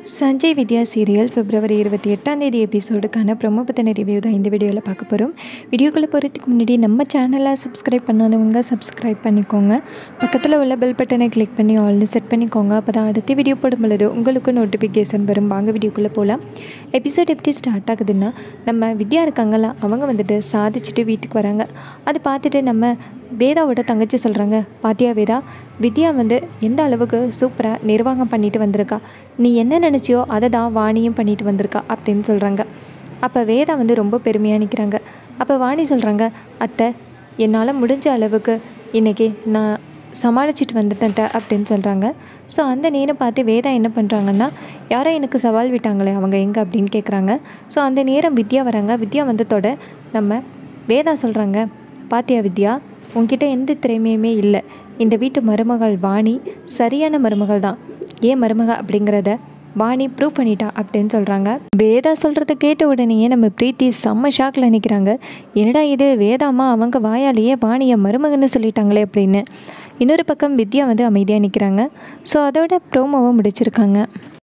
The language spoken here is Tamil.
சஞ்சய் வித்யா சீரியல் பிப்ரவரி இருபத்தி எட்டாம் தேதி எபிசோடுக்கான ப்ரொமோ பற்றின ரிவ்யூ தான் இந்த வீடியோவில் பார்க்க போகிறோம் வீடியோக்குள்ளே போகிறதுக்கு முன்னாடி நம்ம சேனலை சப்ஸ்கிரைப் பண்ணாதவங்க சப்ஸ்கிரைப் பண்ணிக்கோங்க பக்கத்தில் உள்ள பெல் பட்டனை கிளிக் பண்ணி ஆல்னு செட் பண்ணிக்கோங்க அப்போ தான் அடுத்த வீடியோ போடும் பொழுது உங்களுக்கு நோட்டிஃபிகேஷன் வரும் வாங்க வீடியோக்குள்ளே போகலாம் எபிசோட் எப்படி ஸ்டார்ட் ஆகுதுன்னா நம்ம வித்யா இருக்காங்கல்ல அவங்க வந்துட்டு சாதிச்சுட்டு வீட்டுக்கு வராங்க அதை பார்த்துட்டு நம்ம வேதாவோட தங்கச்சி சொல்கிறாங்க பாத்தியா வேதா வித்யா வந்து எந்த அளவுக்கு சூப்பராக நிர்வாகம் பண்ணிட்டு வந்திருக்கா நீ என்ன நினச்சியோ அதை தான் வாணியும் பண்ணிட்டு வந்திருக்கா அப்படின்னு சொல்கிறாங்க அப்போ வேதா வந்து ரொம்ப பெருமையாக நிற்கிறாங்க அப்போ வாணி சொல்கிறாங்க அத்தை என்னால் முடிஞ்ச அளவுக்கு இன்றைக்கி நான் சமாளிச்சிட்டு வந்துட்டேன் அப்படின்னு சொல்கிறாங்க ஸோ அந்த நேரம் பார்த்து வேதா என்ன பண்ணுறாங்கன்னா யாரோ எனக்கு சவால் விட்டாங்களே அவங்க எங்கே அப்படின்னு கேட்குறாங்க ஸோ அந்த நேரம் வித்யா வராங்க வித்யா வந்ததோட நம்ம வேதா சொல்கிறாங்க பாத்தியா வித்யா உன்கிட்ட எந்த திறமையுமே இல்லை இந்த வீட்டு மருமகள் வாணி சரியான மருமகள் தான் ஏன் மருமக அப்படிங்கிறத வாணி ப்ரூவ் பண்ணிட்டா அப்படின்னு சொல்கிறாங்க வேதா சொல்கிறத கேட்ட உடனேயே நம்ம பிரீத்தி செம்ம ஷாக்கில் நிற்கிறாங்க என்னடா இது வேதாமா அவங்க வாயாலேயே வாணியை மருமகன்னு சொல்லிட்டாங்களே அப்படின்னு இன்னொரு பக்கம் வித்யா வந்து அமைதியாக நிற்கிறாங்க ஸோ அதோட ப்ரோமோவை முடிச்சிருக்காங்க